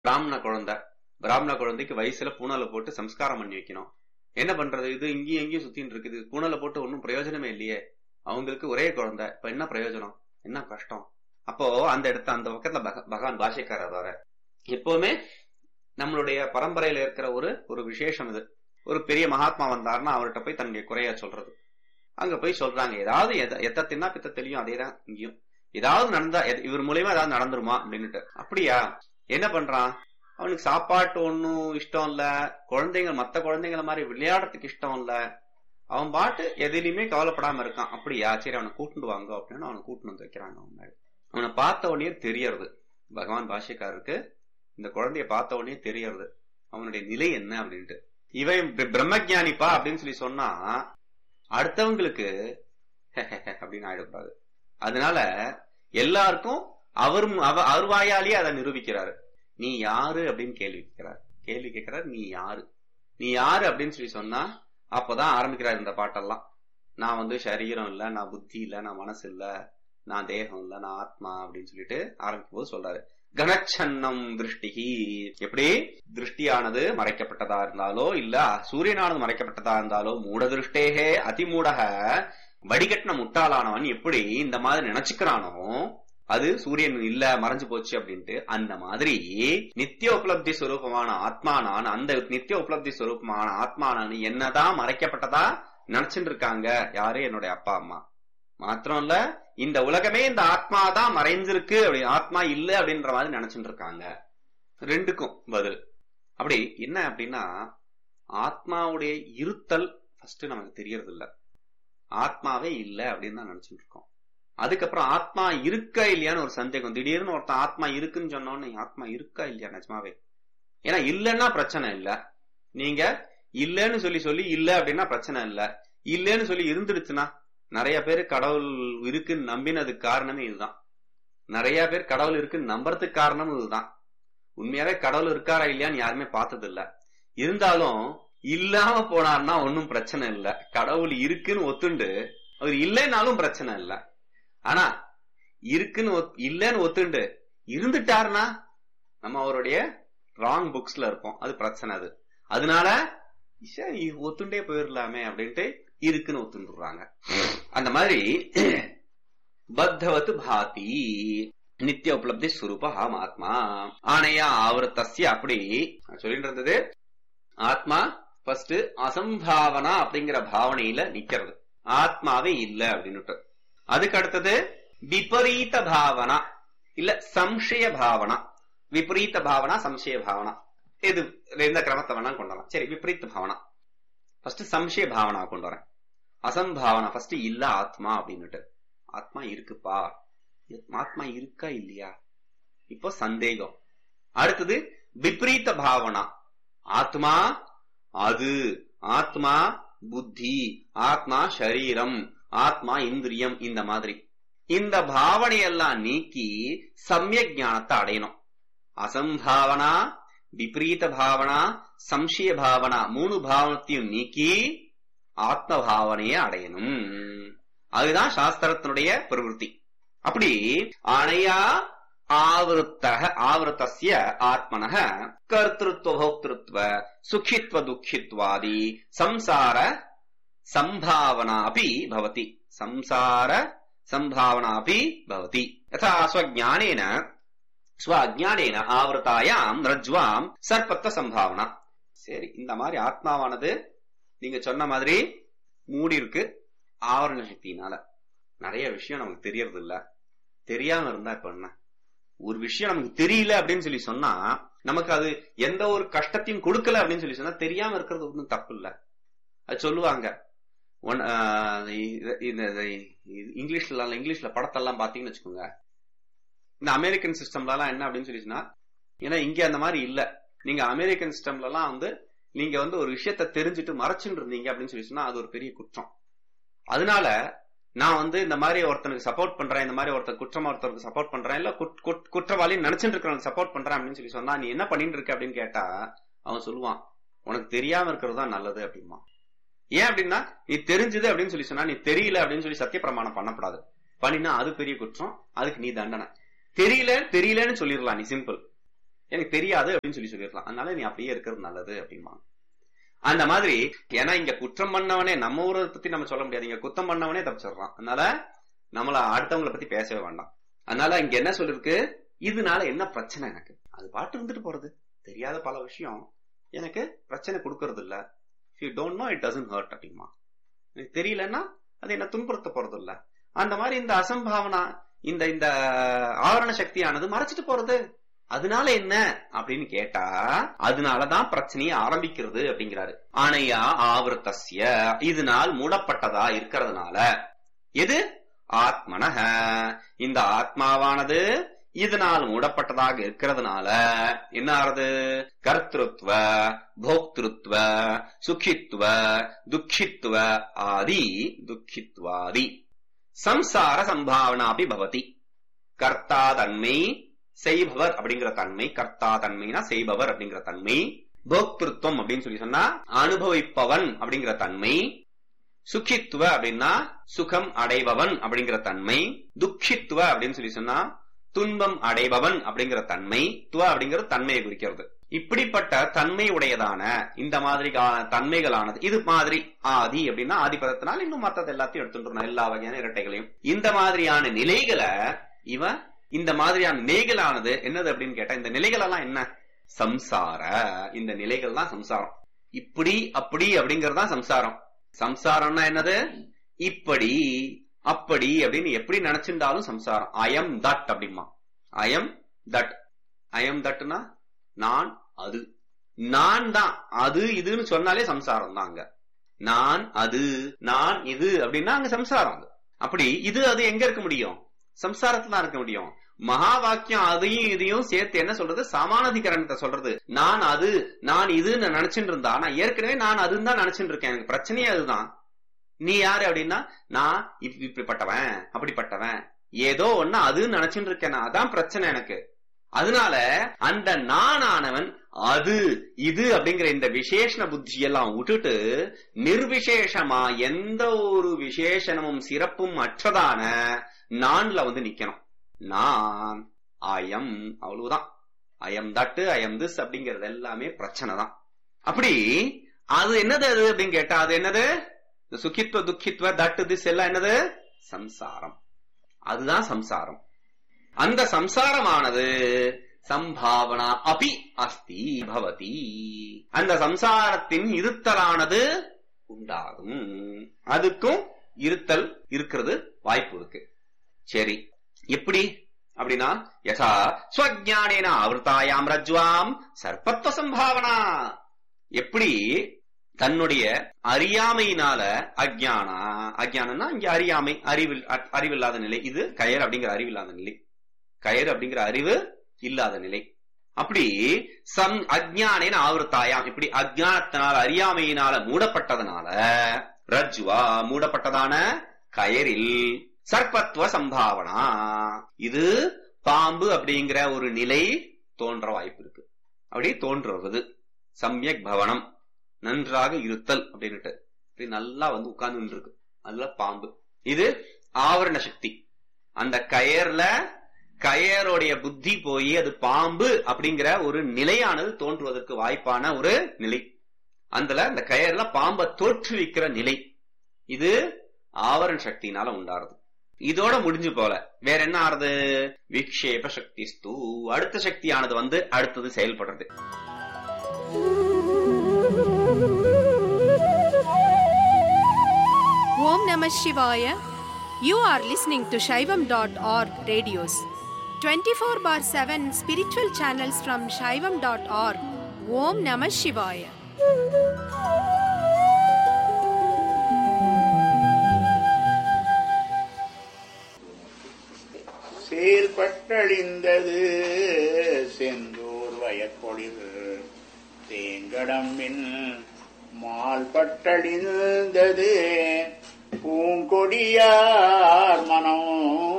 பிராமண குழந்தை பிராமண குழந்தைக்கு வயசுல பூனலை போட்டு சம்ஸ்காரம் பண்ணி வைக்கணும் என்ன பண்றது இது இங்கேயும் எங்கேயும் சுத்தின்னு இருக்குது பூனலை போட்டு ஒன்னும் பிரயோஜனமே இல்லையே அவங்களுக்கு ஒரே குழந்தை இப்ப என்ன பிரயோஜனம் என்ன கஷ்டம் அப்போ அந்த இடத்த அந்த பக்கத்துல பக- பகவான் பாஷைக்காரர் வர எப்பவுமே நம்மளுடைய பரம்பரையில இருக்கிற ஒரு ஒரு விசேஷம் இது ஒரு பெரிய மகாத்மா வந்தாருன்னா அவர்கிட்ட போய் தன்னுடைய குறைய சொல்றது அங்க போய் சொல்றாங்க ஏதாவது எத- எத்த தின்னா பித்த தெரியும் அதேதான் இங்கேயும் ஏதாவது நடந்தா எத- இவர் மூலியமா ஏதாவது நடந்துருமா அப்படின்னுட்டு அப்படியா என்ன பண்றான் அவனுக்கு சாப்பாட்டு ஒன்னும் இஷ்டம் இல்ல குழந்தைங்க மத்த குழந்தைங்கள மாதிரி விளையாடுறதுக்கு இஷ்டம் இல்ல அவன் பாட்டு எதிலையுமே கவலைப்படாம இருக்கான் அப்படியா சரி அவனை கூட்டிட்டு வாங்க அப்படின்னு அவனை கூட்டிட்டு வந்து வைக்கிறாங்க அவன் முன்னாடி. அவனை பார்த்த உடனே தெரியறது பகவான் பாஷ்யக்காரருக்கு இந்த குழந்தைய பார்த்த உடனே தெரியறது அவனுடைய நிலை என்ன அப்படின்ட்டு இவன் பிர- பிரம்மஜானிப்பா அப்படின்னு சொல்லி சொன்னா அடுத்தவங்களுக்கு அப்படின்னு ஆயிடக்கூடாது அதனால எல்லாருக்கும் அவர் மு- அவ- அவர் வாயாலேயே அதை நிரூபிக்கிறாரு நீ யாரு அப்படின்னு கேள்வி கேட்கிறார் கேள்வி கேட்கிறார் நீ யாரு நீ யாரு அப்படின்னு சொல்லி சொன்னா அப்பதான் ஆரம்பிக்கிறார் இந்த பாட்டெல்லாம் நான் வந்து சரீரம் இல்ல நான் புத்தி இல்ல நான் மனசு இல்ல நான் தேகம் இல்ல நான் ஆத்மா அப்படின்னு சொல்லிட்டு ஆரம்பிக்கும் போது சொல்றாரு கனச்சன்னம் திருஷ்டிகி எப்படி திருஷ்டியானது மறைக்கப்பட்டதா இருந்தாலோ இல்ல சூரியனானது மறைக்கப்பட்டதா இருந்தாலோ மூட திருஷ்டேகே அதிமூடக வடிகட்டின முட்டாளானவன் எப்படி இந்த மாதிரி நினைச்சுக்கிறானோ அது சூரியன் இல்ல மறைஞ்சு போச்சு அப்படின்ட்டு அந்த மாதிரி நித்திய உபலப்தி ஸ்வரூபமான ஆத்மானான் அந்த நித்திய உபலப்தி ஸ்வரூபமான ஆத்மானான் என்னதான் மறைக்கப்பட்டதா நினைச்சுட்டு இருக்காங்க யாரு என்னுடைய அப்பா அம்மா மாத்திரம் இல்ல இந்த உலகமே இந்த ஆத்மா தான் மறைஞ்சிருக்கு அப்படி ஆத்மா இல்ல அப்படின்ற மாதிரி நினைச்சுட்டு இருக்காங்க ரெண்டுக்கும் பதில் அப்படி என்ன அப்படின்னா ஆத்மாவுடைய இருத்தல் ஃபர்ஸ்ட் நமக்கு தெரியறது இல்ல ஆத்மாவே இல்ல அப்படின்னு தான் நினைச்சுட்டு இருக்கோம் அதுக்கப்புறம் ஆத்மா இருக்கா இல்லையான்னு ஒரு சந்தேகம் திடீர்னு ஒருத்தன் ஆத்மா இருக்குன்னு சொன்னோன்னு ஆத்மா இருக்கா இல்லையா நிஜமாவே ஏன்னா இல்லைன்னா பிரச்சனை இல்ல நீங்க இல்லைன்னு சொல்லி சொல்லி இல்ல அப்படின்னா பிரச்சனை இல்ல இல்லைன்னு சொல்லி இருந்துடுச்சுன்னா நிறைய பேர் கடவுள் இருக்குன்னு நம்பினதுக்கு காரணமே இதுதான் நிறைய பேர் கடவுள் இருக்குன்னு நம்புறதுக்கு காரணமும் இதுதான் உண்மையாவே கடவுள் இருக்காரா இல்லையான்னு யாருமே பார்த்தது இல்ல இருந்தாலும் இல்லாம போனார்னா ஒன்னும் பிரச்சனை இல்ல கடவுள் இருக்குன்னு ஒத்துண்டு அவர் இல்லைனாலும் பிரச்சனை இல்ல ஆனா இருக்குன்னு ஒத்- இல்லைன்னு ஒத்துண்டு இருந்துட்டாருன்னா நம்ம அவருடைய ராங் புக்ஸ்ல இருப்போம் அது பிரச்சனை அது அதனால சரி ஒத்துண்டே போயிடலாமே அப்படின்ட்டு இருக்குன்னு ஒத்துண்டுறாங்க அந்த மாதிரி பத்தவத் பாதி நித்திய உபலப்தி ஸ்வரூப ஆம் ஆத்மா ஆனையா ஆவருத்தஸ்ய அப்படி சொல்லிட்டு இருந்தது ஆத்மா ஃபர்ஸ்ட் அசம்பாவனா அப்படிங்கிற பாவனையில நிக்கிறது ஆத்மாவே இல்ல அப்படின்னுட்டு அதுக்கு அடுத்தது விபரீத பாவனா இல்ல சம்சய பாவனா விபரீத பாவனா சம்சய பாவனா இது எந்த கிரமத்தை வேணா கொண்டு வரலாம் சரி விபரீத பாவனா ஃபர்ஸ்ட் சம்சய பாவனா கொண்டு வரேன் அசம்பாவனா ஃபர்ஸ்ட் இல்ல ஆத்மா அப்படின்னுட்டு ஆத்மா இருக்குப்பா ஆத்மா இருக்கா இல்லையா இப்போ சந்தேகம் அடுத்தது விபரீத பாவனா ஆத்மா அது ஆத்மா புத்தி ஆத்மா சரீரம் ஆத்மா இந்திரியம் இந்த மாதிரி இந்த பாவனையெல்லாம் நீக்கி சமயக் ஞானத்தை அடையணும் அசம்பாவனா விபரீத பாவனா சம்சய பாவனா மூணு பாவனத்தையும் நீக்கி ஆத்ம பாவனையை அடையணும் அதுதான் சாஸ்திரத்தினுடைய பிரவருத்தி அப்படி அணையா ஆவருத்த ஆவருத்தஸ்ய ஆத்மனः கர்த்திருவ போக்திருத்வ சுகித்வ துக்கித்வாதி சம்சார சம்பாவனா अपि भवति संसार संभावना अपि भवति यथा स्वज्ञानेन ஸ்வ அஜானேன ஆவருத்தாயாம் ரஜ்வாம் சர்ப்பத்த சம்பாவனா சரி இந்த மாதிரி ஆத்மாவானது நீங்க சொன்ன மாதிரி மூடி இருக்கு ஆவரண சக்தியினால நிறைய விஷயம் நமக்கு தெரியறது இல்ல தெரியாம இருந்தா இப்ப என்ன ஒரு விஷயம் நமக்கு தெரியல அப்படின்னு சொல்லி சொன்னா நமக்கு அது எந்த ஒரு கஷ்டத்தையும் கொடுக்கல அப்படின்னு சொல்லி சொன்னா தெரியாம இருக்கிறது ஒன்றும் தப்பு இல்ல அது சொல்லுவாங்க ஒன் ஆஹ் இது- இந்த இந்த இங்கிலீஷ்ல இங்கிலீஷ்ல படத்தெல்லாம் பாத்தீங்கன்னு வச்சுக்கோங்க இந்த அமெரிக்கன் சிஸ்டம்ல எல்லாம் என்ன அப்படின்னு சொல்லி சொன்னா ஏன்னா இங்க அந்த மாதிரி இல்ல நீங்க அமெரிக்கன் சிஸ்டம்ல எல்லாம் வந்து நீங்க வந்து ஒரு விஷயத்த தெரிஞ்சுட்டு மறைச்சுட்டு இருந்தீங்க அப்படின்னு சொல்லி சொன்னா அது ஒரு பெரிய குற்றம் அதனால நான் வந்து இந்த மாதிரி ஒருத்தனுக்கு சப்போர்ட் பண்றேன் இந்த மாதிரி ஒருத்தர் குற்றம் ஒருத்தருக்கு சப்போர்ட் பண்றேன் இல்ல குட்- குட்- குற்றவாளின்னு நினைச்சிட்டு இருக்கிறவனுக்கு சப்போர்ட் பண்றேன் அப்படின்னு சொல்லி சொன்னா நீ என்ன பண்ணிட்டு இருக்க அப்படின்னு கேட்டா அவன் சொல்லுவான் உனக்கு தெரியாம இருக்கிறது தான் நல்லது அப்படிமா ஏன் அப்படின்னா நீ தெரிஞ்சது அப்படின்னு சொல்லி சொன்னா நீ தெரியல அப்படின்னு சொல்லி சத்திய பிரமாணம் பண்ணக்கூடாது பண்ணினா அது பெரிய குற்றம் அதுக்கு நீ தண்டனை தெரியல தெரியலன்னு சொல்லிடலாம் நீ சிம்பிள் எனக்கு தெரியாது அப்படின்னு சொல்லி சொல்லிருக்கலாம் அதனால நீ அப்படியே இருக்கிறது நல்லது அப்படிமா அந்த மாதிரி ஏன்னா இங்க குற்றம் பண்ணவனே நம்ம ஊரை பத்தி நம்ம சொல்ல முடியாது இங்க குத்தம் பண்ணவனே தப்பிச்சிடுறான் அதனால நம்மள அடுத்தவங்களை பத்தி பேசவே வேண்டாம் அதனால இங்க என்ன சொல்லிருக்கு இதனால என்ன பிரச்சனை எனக்கு அது பாட்டு இருந்துட்டு போறது தெரியாத பல விஷயம் எனக்கு பிரச்சனை கொடுக்கறது இல்ல you don't know it doesn't hurt அப்படிமா எனக்கு தெரியலன்னா அது என்ன துன்புறுத்த போறது இல்ல அந்த மாதிரி இந்த அசம்பாவனா இந்த இந்த ஆவரண சக்தியானது மறைச்சிட்டு போறது அதனால என்ன அப்படின்னு கேட்டா அதனாலதான் பிரச்சனையை ஆரம்பிக்கிறது அப்படிங்கிறாரு ஆனையா ஆவர்த்தசிய இதனால் மூடப்பட்டதா இருக்கிறதுனால எது ஆத்மனக இந்த ஆத்மாவானது இதனால் மூடப்பட்டதாக இருக்கிறதுனால என்ன ஆறுது கர்த்திருத்வ போக்திருத்வ சுகித்வ துக்கித்வ ஆதி துக்கித்வாதி சம்சார சம்பாவனா அப்படி பவதி கர்த்தா தன்மை செய்பவர் அப்படிங்கிற தன்மை கர்த்தா தன்மைனா செய்பவர் அப்படிங்கிற தன்மை போக்திருத்துவம் அப்படின்னு சொல்லி சொன்னா அனுபவிப்பவன் அப்படிங்கிற தன்மை சுகித்துவ அப்படின்னா சுகம் அடைபவன் அப்படிங்கிற தன்மை துக்கித்துவ அப்படின்னு சொல்லி சொன்னா துன்பம் அடைபவன் அப்படிங்கிற தன்மை துவ அப்படிங்கிற தன்மையை குறிக்கிறது இப்படிப்பட்ட தன்மை உடையதான இந்த மாதிரி தன்மைகளானது இது மாதிரி ஆதி அப்படின்னா ஆதிபதத்தினால் இன்னும் மத்தது எல்லாத்தையும் எடுத்துட்டு எல்லா வகையான இரட்டைகளையும் இந்த மாதிரியான நிலைகளை இவன் இந்த மாதிரியான நிலைகளானது என்னது அப்படின்னு கேட்டா இந்த நிலைகள் எல்லாம் என்ன சம்சார இந்த நிலைகள் தான் சம்சாரம் இப்படி அப்படி அப்படிங்கறதா சம்சாரம் சம்சாரம்னா என்னது இப்படி அப்படி அப்படின்னு எப்படி நினைச்சிருந்தாலும் சம்சாரம் அயம் தட் அப்படிமா அயம் தட் அயம் தட்னா நான் அது நான் தான் அது இதுன்னு சொன்னாலே சம்சாரம் தான் அங்க நான் அது நான் இது அப்படின்னா அங்க சம்சாரம் அப்படி இது அது எங்க இருக்க முடியும் சம்சாரத்துல தான் இருக்க முடியும் மகா வாக்கியம் அதையும் இதையும் சேர்த்து என்ன சொல்றது சமானாதிகரணத்தை சொல்றது நான் அது நான் இதுன்னு நினைச்சுட்டு இருந்தா நான் ஏற்கனவே நான் அதுன்னு தான் நினைச்சுட்டு இருக்கேன் எனக்கு பிரச்சனையே அதுதான் நீ யாரு அப்படின்னா நான் இப்படிப்பட்டவன் அப்படிப்பட்டவன் ஏதோ ஒன்னு அதுன்னு நினைச்சுட்டு இருக்கேன் அதான் பிரச்சனை எனக்கு அதனால அந்த நானானவன் அது இது அப்படிங்கிற இந்த விசேஷண புத்தி எல்லாம் விட்டுட்டு நிர்விசேஷமா எந்த ஒரு விசேஷனமும் சிறப்பும் அற்றதான நான்ல வந்து நிக்கணும் நான் அயம் அவ்வளவுதான் அயம் தட்டு அயம் திஸ் அப்படிங்கறது எல்லாமே பிரச்சனை தான் அப்படி அது என்னது அது அப்படின்னு கேட்டா அது என்னது சுகித்வ துக்கித்வ தட்டு திஸ் எல்லாம் என்னது சம்சாரம் அதுதான் சம்சாரம் அந்த சம்சாரமானது சம்பாவனா அபி அஸ்தி பவதி அந்த சம்சாரத்தின் இருத்தலானது உண்டாகும் அதுக்கும் இருத்தல் இருக்கிறது வாய்ப்பு இருக்கு சரி எப்படி அப்படின்னா யசா ஸ்வஜானேன ஆவர்த்தாயாம் ரஜ்வாம் சர்ப்பத்துவ சம்பாவனா எப்படி தன்னுடைய அறியாமையினால அஜானா அஜானம்னா இங்க அறியாமை அறிவில் அறிவில்லாத நிலை இது கயர் அப்படிங்கிற அறிவில்லாத நிலை கயர் அப்படிங்கிற அறிவு இல்லாத நிலை அப்படி சம் அஜானேன ஆவர்த்தாயாம் இப்படி அஜானத்தினால அறியாமையினால மூடப்பட்டதனால ரஜ்வா மூடப்பட்டதான கயரில் சர்ப்பத்துவ சம்பாவனா இது பாம்பு அப்படிங்கிற ஒரு நிலை தோன்ற வாய்ப்பு இருக்கு அப்படி தோன்றுவது சமயக் பவனம் நன்றாக இருத்தல் அப்படின்னுட்டு இப்படி நல்லா வந்து உட்கார்ந்து இருக்கு அதுல பாம்பு இது ஆவரண சக்தி அந்த கயர்ல கயருடைய புத்தி போய் அது பாம்பு அப்படிங்கிற ஒரு நிலையானது தோன்றுவதற்கு வாய்ப்பான ஒரு நிலை அதுல அந்த கயர்ல பாம்பை தோற்றுவிக்கிற நிலை இது ஆவரண சக்தினால உண்டாருது இதோட முடிஞ்சு போல வேற என்ன ஆறுது விக்ஷேப சக்தி ஸ்தூ அடுத்த சக்தியானது வந்து அடுத்தது செயல்படுறது Om Namah Shivaya. You are listening to Shaivam.org radios. 24 bar 7 spiritual channels from Shaivam.org. Om Namah Shivaya. செயல்பட்டழிந்தது Senthur வயற்கொழிவு தேங்கடம்பின் மால்பட்டழிந்தது பூங்கொடியார் மனம்